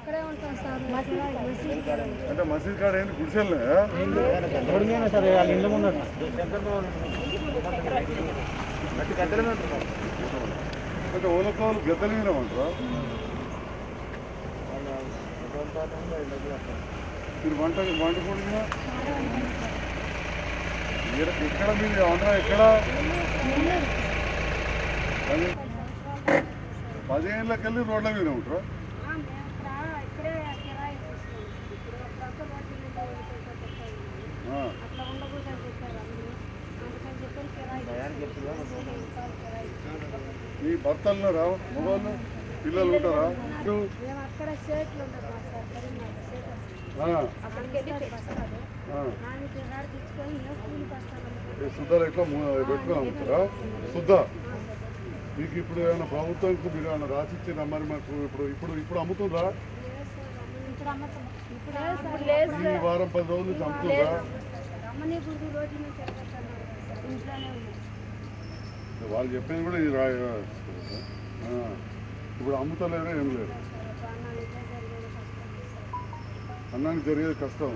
అక్కడే ఉంటాం సార్ మసీద్ కాడ. అంటే మసీద్ కాడ ఏంటి గుడిసెల్నే రోడ్డు మీద సరే వాళ్ళ ఇల్లు ముందట అంటే ఓలకోలు గద్దెల మీద ఉంటారా మీరు వంట వండుకుంటున్నా ఎక్కడ మీరు ఆంధ్ర ఎక్కడ పది పదిహేనులకెళ్ళి రోడ్ల మీద ఉంటారా ఆ, మేము ఇక్కడ ఇక్కడే కిరాయి తీసుకున్నాం. ఇప్పుడు ప్రక్క రోడ్డు మీద వదిలిపెట్టేటట్టు ఉంది. ఆ. అట్లా ఉండకూడదని చెప్పారు అందరూ అందుకని చెప్పి కిరాయి తీసుకున్నాం. కిరాయి తీసుకున్నాం. మీ భర్తల్లో రా మగవాళ్ళు పిల్లలు ఉంటారా మీరు? మేము అక్కడ సేట్లు ఉండదు మా సార్ కరీంనగర్ సేట్ వస్తుంది. ఆ, అక్కడికి వెళ్ళి వస్తారు ఆ. నాన్న కిరాయి తెచ్చుకొని మేము కూలి వస్తామని ఈ శుద్ధాలు ఎట్లా ము- పెట్టుకుని అమ్ముతారా శుద్ధ మీకు ఇప్పుడు ఏమైనా ప్రభుత్వానికి మీరు ఏమైనా రాసిచ్చిందా మరి మాకు ఇప్పుడు ఇప్పుడు ఇప్పుడు అమ్ముతుందా ఇప్పుడు అమ్మతాం ఇప్పుడు లేదు ఈ వారం పది రోజుల నుంచి అమ్ముతుందా అమ్మని గుడి రోడ్డు మీద తిరగట్టన్నారు సార్ ఇంట్లోనే ఉన్నాం వాళ్ళు చెప్పేది కూడా ఇది రా ఆ, ఇప్పుడు అమ్ముతలేదా ఏం లేదు ప్రాణాలు ఇట్లా జరిగేది కష్టం అన్నానికి జరిగేది కష్టం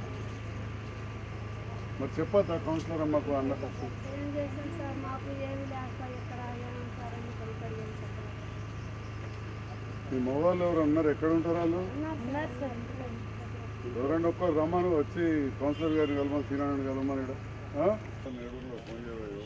మరి చెప్పొద్దా కౌన్సిలర్ అమ్మకు అన్న కష్టం ఏం చేసాం సార్ మాకు ఏమి లేక ఇక్కడ ఏమంటారని ఇక్కడ మీ మొబైల్ ఎవరు ఉన్నారు ఎక్కడ ఉంటారు వాళ్ళు ఉన్నారు సార్ ఎవరైనా ఒక్కరు రమ్మని వచ్చి కౌన్సిలర్ గారిని కలమని సీనారాయణ కలమని ఈడ. ఆ? నేడులో ఫోన్ చేయవయ్యో.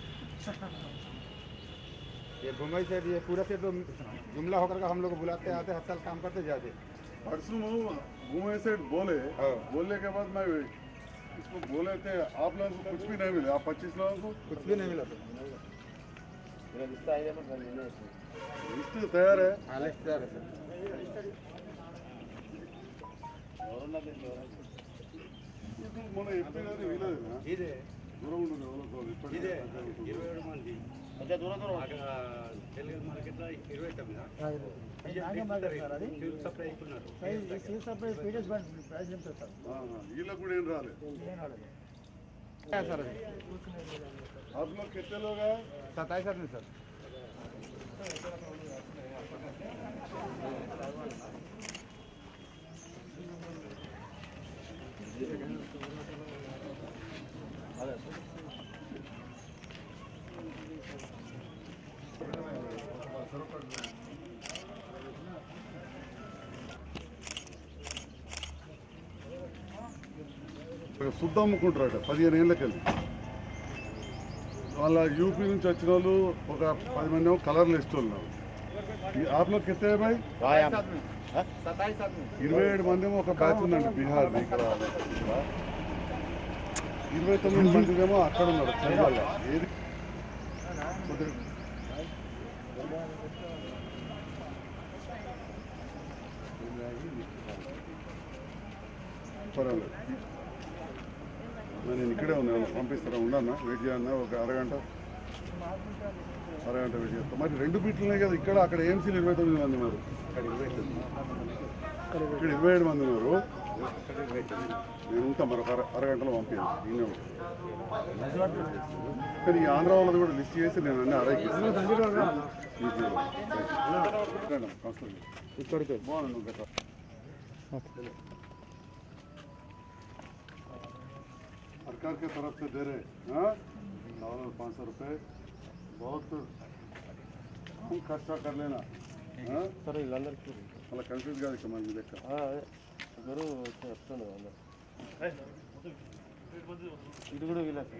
ये मुंबई से ये पूरा से तो जुमला होकर के हम लोग बुलाते आते हर साल काम करते जाते परसों घूमे से बोले हाँ। बोलने के बाद मैं इसको बोले थे आप लोगों को कुछ भी नहीं मिले आप पच्चीस लोगों को कुछ भी नहीं मिला लिस्ट तैयार है हाँ लिस्ट तैयार है सर మొన్న చెప్పినది వినదు ఇదే దూరం ఉండదు ఎవరికో ఇప్పటికీ ఇదే దగ్గర ఉంటుంది. ఇరవై ఏడు మంది తెలుగు మార్కెట్లో ఇరవై తొమ్మిది సివిల్ సప్లై ఇస్తున్నారు ప్రైస్ ఎంత సార్ ఆహా, వీళ్ళకి కూడా ఏం రాలేదు सर आप लोग कितने लोग हैं सत्ताईस आदमी सर శుద్ధ అమ్ముకుంటారట పదిహేను ఏళ్ళకెళ్ళి వాళ్ళ యూపీ నుంచి వచ్చిన వాళ్ళు ఒక పది మంది ఏమో కలర్లు వేస్తూ ఉన్నారు ఈ ఆప్లో కితే భాయ్ सत्ताईस आदमी ఇరవై ఏడు మంది ఏమో ఒక బ్యాచ్ ఉందండి బీహార్ ఇక్కడ ఇక్కడ. ఇరవై తొమ్మిది మంది ఏమో అక్కడ ఉన్నారు చంద్రాల ఏది కొద్దిగా పర్వాలేదు నేను ఇక్కడే ఉన్నాను పంపిస్తారా ఉండన్నా వెయిట్ చేయన్నా ఒక అరగంట అరగంట వెయిట్ చేస్తాం మరి రెండు బీట్లు ఉన్నాయి కదా ఇక్కడ అక్కడ ఏఎంసీలు ఇరవై తొమ్మిది మంది ఉన్నారు ఇక్కడ ఇరవై ఏడు మంది ఉన్నారు నేను ఉంటా మరొక అర అరగంటలో పంపించాను ఈయన కానీ ఈ ఆంధ్ర వాళ్ళది కూడా లిస్ట్ చేసి నేను అన్నీ అరగకి ఇక్కడికి బాగున్నాను గత सरकार के तरफ से दे रहे हाँ डॉलर पाँच सौ रुपये बहुत कम खर्चा कर लेना हाँ సరే వీళ్ళందరికీ అలా కన్ఫ్యూజ్ కాదు ఇక మన లెక్క అందరూ చెప్తాను ఇది కూడా వీళ్ళకి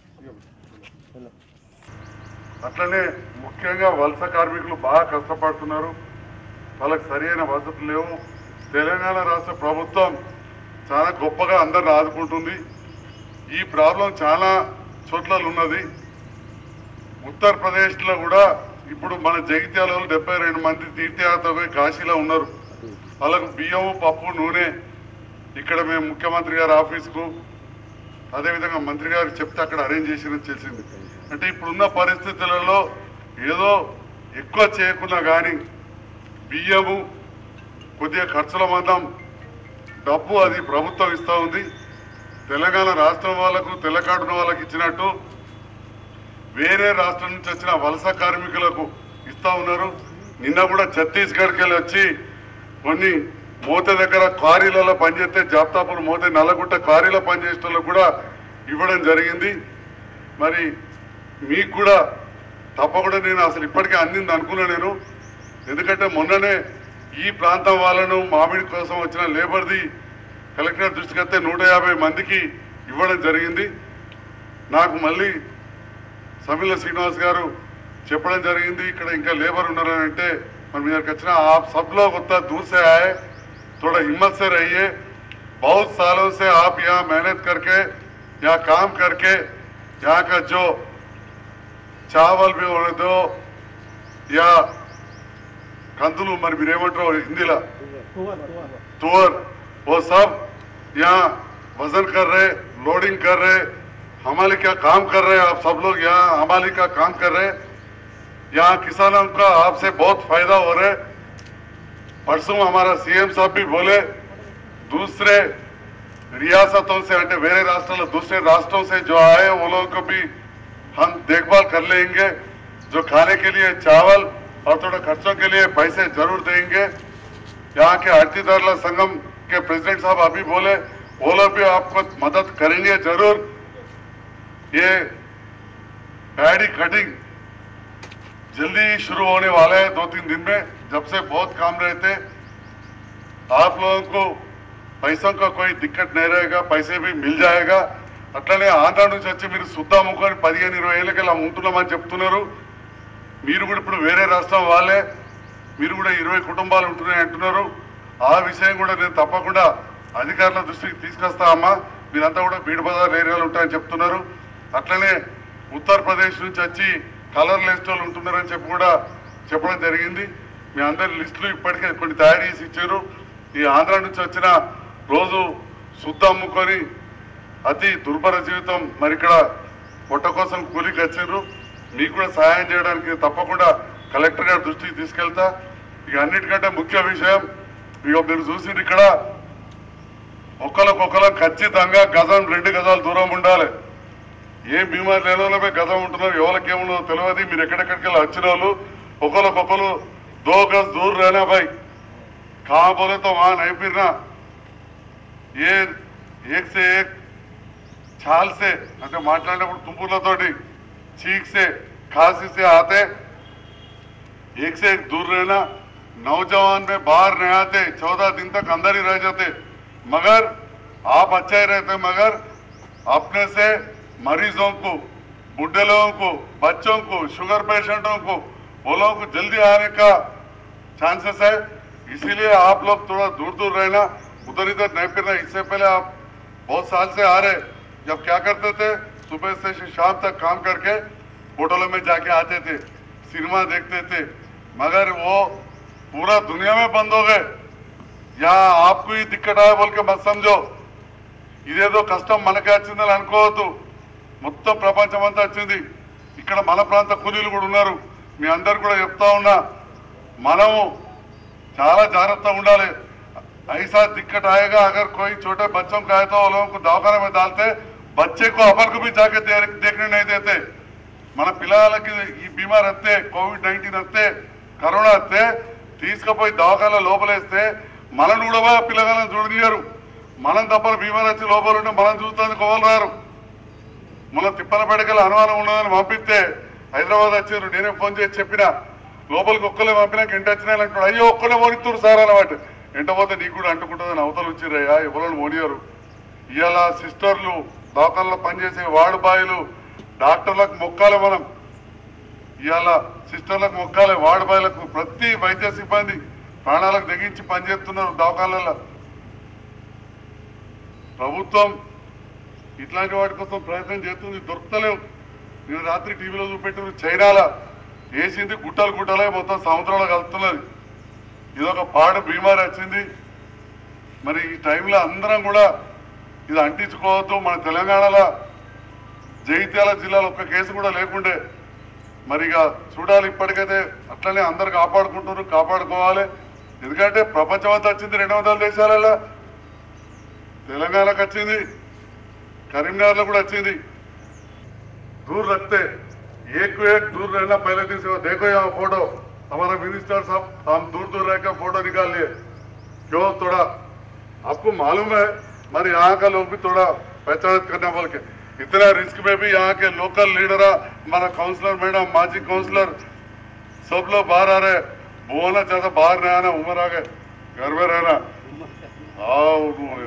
అట్లనే ముఖ్యంగా వలస కార్మికులు బాగా కష్టపడుతున్నారు వాళ్ళకి సరైన వసతులు లేవు తెలంగాణ రాష్ట్ర ప్రభుత్వం చాలా గొప్పగా అందరిని ఆదుకుంటుంది ఈ ప్రాబ్లం చాలా చోట్ల ఉన్నది ఉత్తరప్రదేశ్లో కూడా ఇప్పుడు మన జగిత్యాలలో డెబ్బై రెండు మంది తీర్థయాత్ర పోయి కాశీలో ఉన్నారు వాళ్ళకు బియ్యము పప్పు నూనె ఇక్కడ మేము ముఖ్యమంత్రి గారి ఆఫీస్కు అదేవిధంగా మంత్రి గారికి చెప్తే అక్కడ అరేంజ్ చేసినట్టు తెలిసింది అంటే ఇప్పుడున్న పరిస్థితులలో ఏదో ఎక్కువ చేయకున్నా కానీ బియ్యము కొద్దిగా ఖర్చుల మందం డబ్బు అది ప్రభుత్వం ఇస్తూ ఉంది తెలంగాణ రాష్ట్రం వాళ్ళకు తెల్లకాటున వాళ్ళకి ఇచ్చినట్టు వేరే రాష్ట్రం నుంచి వచ్చిన వలస కార్మికులకు ఇస్తా ఉన్నారు నిన్న కూడా ఛత్తీస్గఢ్కి వెళ్ళి వచ్చి కొన్ని మోతే దగ్గర క్వారీలలో పనిచేస్తే జాప్తాపూర్ మోతే నల్లగుట్ట క్వారీలో పనిచేసే వాళ్ళకు కూడా ఇవ్వడం జరిగింది మరి మీకు కూడా తప్పకుండా నేను అసలు ఇప్పటికే అందింది అనుకున్నా నేను ఎందుకంటే మొన్ననే ఈ ప్రాంతం వాళ్ళను మామిడి కోసం వచ్చిన లేబర్ది కలెక్టర్ దృష్టికి వస్తే నూట యాభై మందికి ఇవ్వడం జరిగింది నాకు మళ్ళీ సమిల శ్రీనివాస్ గారు చెప్పడం జరిగింది ఇక్కడ ఇంకా లేబర్ ఉన్నారని అంటే మరి మీ దగ్గరికి వచ్చిన आप सब लोग उतना दूर से आए थोड़ा हिम्मत से रहिए बहुत सालों से आप यहाँ मेहनत करके यहाँ काम करके यहाँ का जो चावल भी होने दो या కందులు మరి మీరేమంటారు హిందీలో तुअर वो सब यहाँ वजन कर रहे लोडिंग कर रहे हमारे क्या काम कर रहे आप सब लोग यहाँ हमारे का काम कर रहे यहाँ किसानों का आपसे बहुत फायदा हो रहा है परसों हमारा सीएम साहब भी बोले दूसरे रियासतों से అంటే వేరే రాష్ట్రాలు दूसरे राष्ट्रों से जो आए वो लोगों को भी हम देखभाल कर लेंगे जो खाने के लिए चावल और थोड़ा खर्चों के लिए पैसे जरूर देंगे यहाँ के आड़तीदार संगम के प्रेसिडेंट साहब अभी बोले वो लोग भी आपको मदद करेंगे जरूर ये पैडी कटिंग जल्दी शुरू होने वाला है दो तीन दिन में जब से बहुत काम रहते आप लोगों को पैसों का कोई दिक्कत नहीं रहेगा पैसे भी मिल जाएगा అట్లనే ఆంధ్ర నుంచి వచ్చి మీరు శుద్ధ ముఖాన్ని పదిహేను ఇరవై ఏళ్ళకి ఇలా ఉంటున్నామని చెప్తున్నారు మీరు కూడా ఇప్పుడు వేరే రాష్ట్రం వాళ్ళే మీరు కూడా ఇరవై కుటుంబాలు ఉంటున్నాయి అంటున్నారు ఆ విషయం కూడా నేను తప్పకుండా అధికారుల దృష్టికి తీసుకొస్తా అమ్మా మీరంతా కూడా బీడ్ బజార్ ఏరియాలో ఉంటాయని చెప్తున్నారు అట్లనే ఉత్తరప్రదేశ్ నుంచి వచ్చి కలర్ లిస్ట్ వాళ్ళు ఉంటున్నారని చెప్పి కూడా చెప్పడం జరిగింది మీ అందరి లిస్టులు ఇప్పటికే కొన్ని తయారు చేసి ఇచ్చారు ఈ ఆంధ్ర నుంచి వచ్చిన రోజు శుద్ధ అమ్ముకొని అతి దుర్భర జీవితం మరి ఇక్కడ పొట్ట కోసం కూలికి వచ్చారు మీకు కూడా సహాయం చేయడానికి తప్పకుండా కలెక్టర్ గారి దృష్టికి తీసుకెళ్తా ఇక అన్నిటికంటే ముఖ్య విషయం ఇక మీరు చూసింది ఇక్కడ ఒకరికొకరు ఖచ్చితంగా గజం రెండు గజాలు దూరం ఉండాలి ఏం బీమారు లేని వాళ్ళమే గజం ఉంటున్నారు ఎవరికి ఏముండదో తెలియదు మీరు ఎక్కడెక్కడికి వెళ్ళి వచ్చిన వాళ్ళు ఒకరికొకరు దో గజ్ దూర్ रहना भाई कहाँ बोले तो वहां नहीं फिरना ये एक से एक छाल से అంటే మాట్లాడినప్పుడు తుంపులతోటి చీక్ से खांसी से आते एक से एक दूर रहना नौजवान में बाहर नहीं आते चौदह दिन तक अंदर ही रह जाते मगर आप अच्छा ही रहते मगर अपने से मरीजों को बुढ़े लोगों को बच्चों को शुगर पेशेंटों को वो लोगों को जल्दी आने का चांसेस है इसीलिए आप लोग थोड़ा दूर दूर रहना उधर इधर नहीं फिरना इससे पहले आप बहुत साल से आ रहे जब क्या करते थे सुबह से शाम तक काम करके होटलों में जाके आते थे सिनेमा देखते थे मगर वो पूरा दुनिया में बंद हो गए यहाँ आपको ही दिक्कत आया बोल के मत समझो ఇదేదో కష్టం మనకే వచ్చిందని అనుకోవద్దు మొత్తం ప్రపంచం అంతా వచ్చింది ఇక్కడ మన ప్రాంత కూలీలు కూడా ఉన్నారు మీ అందరు కూడా చెప్తా ఉన్నా మనము చాలా జాగ్రత్తగా ఉండాలి ऐसा दिक्कत आएगा अगर कोई छोटे बच्चों का है तो वो लोगों को दवाखाने में डालते बच्चे को अपन को भी जाके दे, देखने नहीं देते మన పిల్లలకి ఈ బీమార్ వస్తే కోవిడ్ నైన్టీన్ వస్తే కరోనా వస్తే తీసుకుపోయి దవాఖాన లోపలేస్తే మనల్ని కూడా పోయి ఆ పిల్లగాళ్ళని చూడనియరు మనం తప్ప బీమార్ వచ్చి లోపల ఉంటే మనం చూస్తుంది కోవలు రారు మన తిప్పలపేటకెళ్ళి అనుమానం ఉన్నదని పంపిస్తే హైదరాబాద్ వచ్చారు నేనే ఫోన్ చేసి చెప్పిన లోపలికి ఒక్కలే పంపినాక ఇంటి వచ్చినా అంటాడు అయ్యో ఒక్కలే పోనిస్తున్నారు సార్ అన్నమాట ఎంట పోతే నీకు కూడా అంటుకుంటుందని అవతలు వచ్చిరయ్యా ఎవరు పోనీయరు ఇవాళ సిస్టర్లు దవాఖానలో పనిచేసే వార్డు బాయిలు డాక్టర్లకు మొక్కాలి మనం ఇవాళ సిస్టర్లకు మొక్కాలి వార్డు బాయిలకు ప్రతి వైద్య సిబ్బంది ప్రాణాలకు తెగించి పనిచేస్తున్నారు దవాఖానలలో ప్రభుత్వం ఇట్లాంటి వాటి కోసం ప్రయత్నం చేస్తుంది దొరకలేవు నేను రాత్రి టీవీలో చూపెట్టిన చైనాలో వేసింది గుట్టలు గుట్టలే మొత్తం సముద్రంలో కలుపుతున్నది ఇదొక పాడు బీమారి వచ్చింది మరి ఈ టైంలో అందరం కూడా ఇది అంటించుకోవద్దు మన తెలంగాణలో జగిత్యాల జిల్లాలో ఒక్క కేసు కూడా లేకుండే మరి ఇక చూడాలి ఇప్పటికైతే అట్లనే అందరు కాపాడుకుంటున్నారు కాపాడుకోవాలి ఎందుకంటే ప్రపంచం అంతా వచ్చింది రెండు వందల దేశాలలో తెలంగాణకు వచ్చింది కరీంనగర్లో కూడా వచ్చింది दूर रखते एक को एक दूर रहना पहले दिन से देखो यहाँ फोटो हमारा मिनिस्टर साहब हम दूर दूर रहकर फोटो निकाल लिए क्यों थोड़ा आपको मालूम है मगर यहाँ का लोग भी थोड़ा पहचान करने बोल के इतना रिस्क में भी यहाँ के लोकल लीडर हमारा काउंसलर मैडम माजी काउंसलर सब लोग बाहर आ रहे हैं बोलना चाहता बाहर नहीं आना उम्र आ गए घर में रहना आओ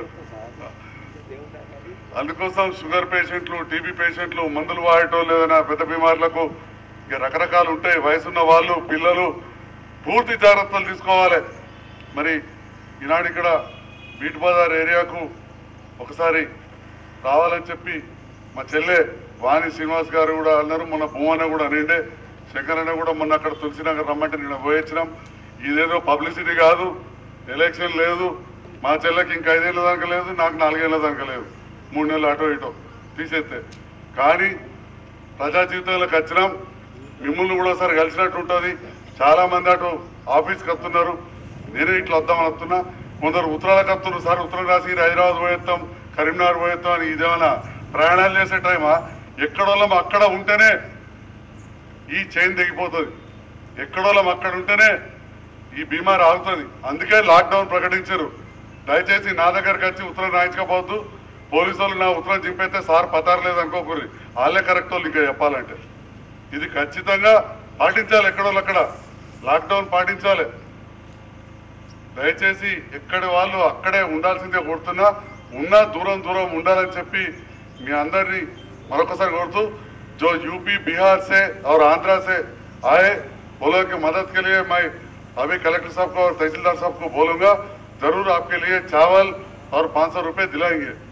అందుకోసం షుగర్ పేషెంట్లు టీబీ పేషెంట్లు మందులు వాడటం లేదన్నా పెద్ద బీమార్లకు ఇక రకరకాలు ఉంటాయి వయసున్న వాళ్ళు పిల్లలు పూర్తి జాగ్రత్తలు తీసుకోవాలి మరి ఈనాడు ఇక్కడ బీట్ బజార్ ఏరియాకు ఒకసారి రావాలని చెప్పి మా చెల్లె వాణి శ్రీనివాస్ గారు కూడా అన్నారు మొన్న భూమన్న కూడా అనిండే శంకర్ అన్న కూడా మొన్న అక్కడ తులసినగర్ రమ్మంటే నేను పోయొచ్చినాం ఇదేదో పబ్లిసిటీ కాదు ఎలక్షన్ లేదు మా చెల్లెకి ఇంకా ఐదేళ్ళ దాకా లేదు నాకు నాలుగేళ్ల దాకా లేదు మూడు నెలలు అటో ఇటో తీసేస్తే కానీ ప్రజా జీవితంలోకి వచ్చినాం మిమ్మల్ని కూడా ఒకసారి కలిసినట్టు ఉంటుంది చాలా మంది అటు ఆఫీస్కి వస్తున్నారు నేనే ఇట్లా వద్దామని వస్తున్నా కొందరు ఉత్తరాలకు వస్తున్నారు సార్ ఉత్తరం రాసి హైదరాబాద్ పోయేస్తాం కరీంనగర్ పోయేస్తాం అని ఇదేమన్నా ప్రయాణాలు చేసే టైమా ఎక్కడోళ్ళం అక్కడ ఉంటేనే ఈ చైన్ తెగిపోతుంది ఎక్కడోళ్ళం అక్కడ ఉంటేనే ఈ బీమార్ ఆగుతుంది అందుకే లాక్డౌన్ ప్రకటించారు దయచేసి నా దగ్గరకు వచ్చి ఉత్తరం రాయించకపోవద్దు పోలీసు వాళ్ళు నా ఉత్తరం చింపైతే సార్ పతారలేదు అనుకోకూరి వాళ్ళే కరెక్ట్ వాళ్ళు ఇంకా చెప్పాలంటే ఇది ఖచ్చితంగా పాటించాలి ఎక్కడోళ్ళు అక్కడ లాక్డౌన్ పాటించాలి దయచేసి ఎక్కడి వాళ్ళు అక్కడే ఉండాల్సిందే కోరుతున్నా ఉన్నా దూరం దూరం ఉండాలని చెప్పి మీ అందరినీ మరొకసారి కోరుతూ जो यूपी बिहार से और आंध्रा से आए वो लोगों की मदद के लिए मैं अभी कलेक्टर साहब को और तहसीलदार साहब को बोलूंगा जरूर आपके लिए चावल और पाँच सौ रुपये दिलाएंगे